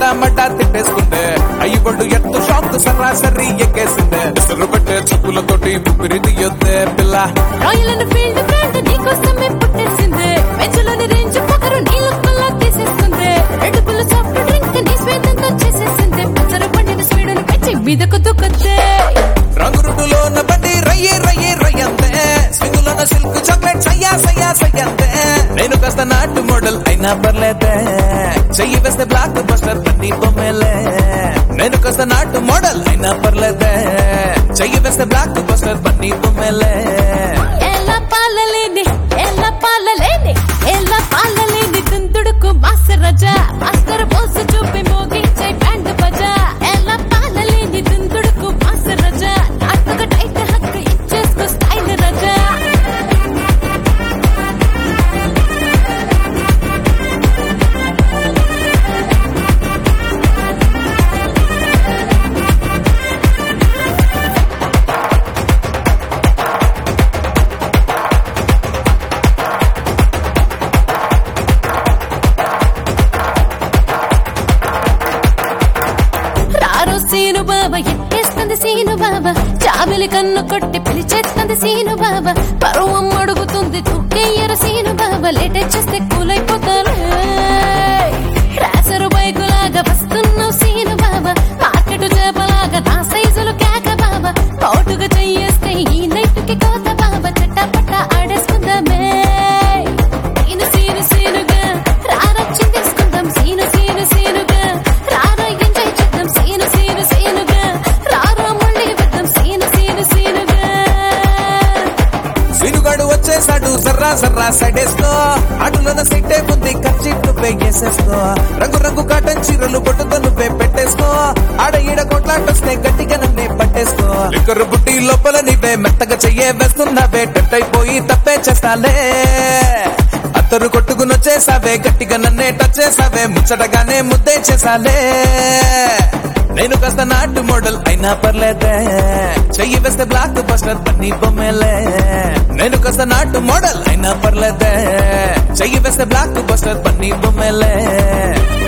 మడ్డా తిట్టేసుకుందే అయ్యి బొడ్డు ఎత్తు షాక్ సరాసరి ఎక్కేసిందే ఎసరు పెట్టే చెప్పులతోటి ముగ్గురి తీయొద్దే పిల్ల రాయల్ ఎన్ఫీల్డ్ బ్రాండ్ నీకోసమే పుట్టేసింది వెజ్లోని రేంజ్ పొగరు నీ లుక్కులా తీసేస్తుంది రెడ్ బుల్ సాఫ్ట్ డ్రింక్ నీ స్వేదంతో చేసేసింది పచ్చరు పండిన స్వీడుని పెంచి మీదకు దుక్కొద్దే రంగు రుడ్డులోన బండి రయ్యే రయ్యే రయ్యంతే స్వింగులోన సిల్క్ చాక్లెట్ సయ్యా సయ్యా సయ్యంతే నేను కాస్త నాటు మోడల్ అయినా పర్లేదే చెయ్యి వేస్తే బ్లాక్ బస్టర్ బండి బొమ్మేలే నేను కాస్త నాటు మోడల్ అయినా పర్లేదే చెయ్యి వేస్తే బ్లాక్ బస్టర్ బండి బొమ్మేలే ఎలా పాలలేని ఎలా పాలలేని ఎలా పాలలేని తుంతుడుకు మాస్టర్ రజా మాస్టర్ పోసు చూపి మోగించే బ్యాండ్ బజా ఎలా పాలలేని తుంతుడుకు మాస్టర్ రజా నాకొక టైట్ హక్ ఇచ్చేసుకో స్టైల్ రజా రారు సీను బాబా ఎట్టేస్తుంది సీను బాబా చామిలి కన్ను కొట్టి పిలిచేస్తుంది సీను బాబా పరువం అడుగుతుంది తుక్కేయరు సీను బాబా లేటే చేస్తే కూలైపోతారు రాసరు బైకు లాగా వస్తున్నావు సీను బాబా మార్కెట్ చేపలాగా నా సైజులు కేక బాబా పౌటుగా చెయ్యేస్తే ఈ నైట్కి కోత బాబా చట్టపట్ట ఆడేసుకుందామే సీను సీను సీనుగా రారా చిందేసుకుందాం సీను సీను సీనుగా రారా ఎంజాయ్ చేద్దాం సీను సీను సీనుగా రారా మళ్ళీ వద్దాం సీను సీను సీనుగా సీనుగాడు వచ్చేసాడు సర్రా సర్రా సైడేసుకో అటులోన సిట్టే ఉంది ఖర్చు నువ్వే వేసేసుకో రంగు రంగు కాటన్ చీరలు బొట్టుతో నువ్వే పెట్టేసుకో ఆడ ఈడ కొట్లాటొస్తే గట్టిగా నన్నే పట్టేసుకో లిక్కరు బుట్టి లోపల నీవే మెత్తగా చెయ్యే వేస్తున్నావే టెట్ అయిపోయి తప్పే చేస్తాలే అత్తరు కొట్టుకుని వచ్చేసావే గట్టిగా నన్నే టచ్ చేసావే ముచ్చటగానే ముద్దే చేసాలే నేను కాస్త నాటు మోడల్ అయినా పర్లేదే చెయ్యి వేస్తే బ్లాక్ బస్టర్ పన్ని బొమ్మేలే నేను కాస్త నాటు మోడల్ అయినా పర్లేదే చెయ్యి వేస్తే బ్లాక్ బస్టర్ పన్ని బొమ్మేలే